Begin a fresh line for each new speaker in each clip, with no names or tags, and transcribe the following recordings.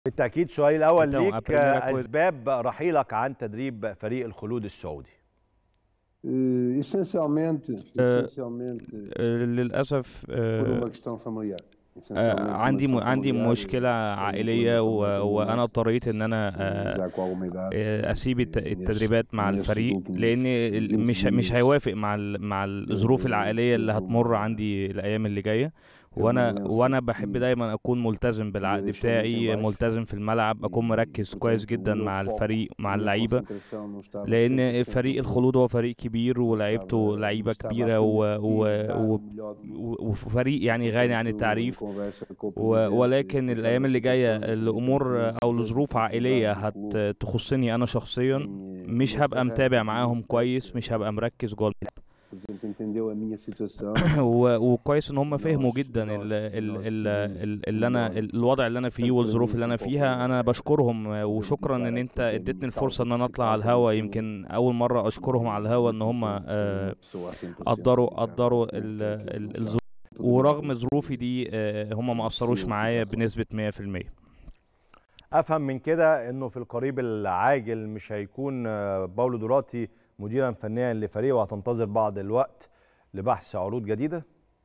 بالتأكيد سؤالي الأول
Então, a
ليك
primeira coisa-
أسباب رحيلك عن تدريب فريق الخلود السعودي
Eh, essencialmente, essencialmente
آه، للاسف
por
آه،
uma questão familiar.
آه،
Essencialmente por uma
عندي م-
questão
عندي
familiar
مشكلة
e-
عائلية
e-
و-
e-
وأنا اضطريت إن أنا آه،
já com alguma idade.
آه، أسيب الت-
nestes-
التدريبات مع
nestes
الفريق
últimos
لأن ال-
20
مش مش
dias
هيوافق مع ال- مع الظروف العائلية اللي هتمر عندي الأيام اللي جاية وأنا وأنا بحب دايما أكون ملتزم بالعقد بتاعي ملتزم في الملعب أكون مركز كويس جدا مع الفريق مع اللعيبة لأن فريق الخلود هو فريق كبير ولعيبته لعيبة كبيرة و... و... و... و- وفريق يعني غني عن التعريف و- ولكن الايام اللي جايه الامور او الظروف عائليه هتخصني انا شخصيا مش هبقى متابع معاهم كويس مش هبقى مركز جوه و- وكويس ان هم فهموا جدا ال- ال- ال- ال- اللي انا الوضع اللي انا فيه والظروف اللي انا فيها انا بشكرهم وشكرا ان انت اديتني الفرصه ان انا اطلع على الهوا يمكن اول مره اشكرهم على الهوا ان هم آه، قدروا قدروا ال- ال- الظروف ورغم ظروفي دي آه، هم ما اثروش معايا بنسبه 100%
أفهم من كده إنه في القريب العاجل مش هيكون آه، باولو دوراتي مديرا فنيا لفريق وهتنتظر بعض الوقت لبحث عروض جديدة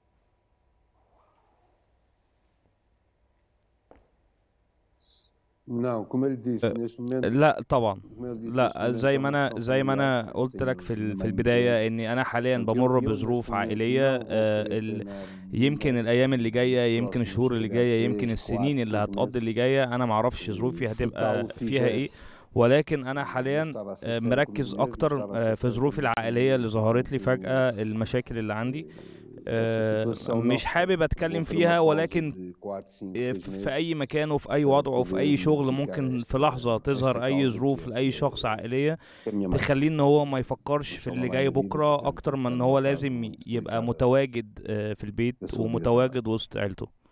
Não, como ele disse, neste momento.
لا طبعا
como ele disse, neste
لا
momento
زي
é
ما
uma
انا
questão
زي ما انا
familiar,
قلت لك
tem
في ال-
uma
في البدايه
mãe
اني انا حاليا
doente.
بمر
Eu, neste
بظروف
momento,
عائليه
não vou
آه،
querer
ال-
treinar
يمكن
ninguém.
الايام اللي جايه يمكن
próximos,
الشهور اللي
se calhar
جايه يمكن
três,
السنين
quatro,
اللي
cinco
هتقضي
meses.
اللي جايه انا معرفش ظروفي
Se
هتبقى
tal
فيها ايه
fizesse,
ولكن انا حاليا
estava a ser
آه،
sério
مركز
comigo mesmo,
اكتر
estava a
آه،
ser
في
sério
ظروفي
comigo
العائليه اللي ظهرت لي
mesmo.
فجاه المشاكل اللي عندي آه،
situação
مش
não-
حابب اتكلم
vou fazer uma
فيها
pausa
ولكن
de quatro, cinco,
آه،
seis
في
meses.
اي مكان وفي اي وضع وفي اي شغل ممكن في لحظه تظهر اي ظروف لاي شخص عائليه
Que a minha mãe-
تخليه ان هو ما يفكرش في اللي جاي بكره اكتر من ان هو لازم يبقى متواجد آه، في البيت ومتواجد وسط عيلته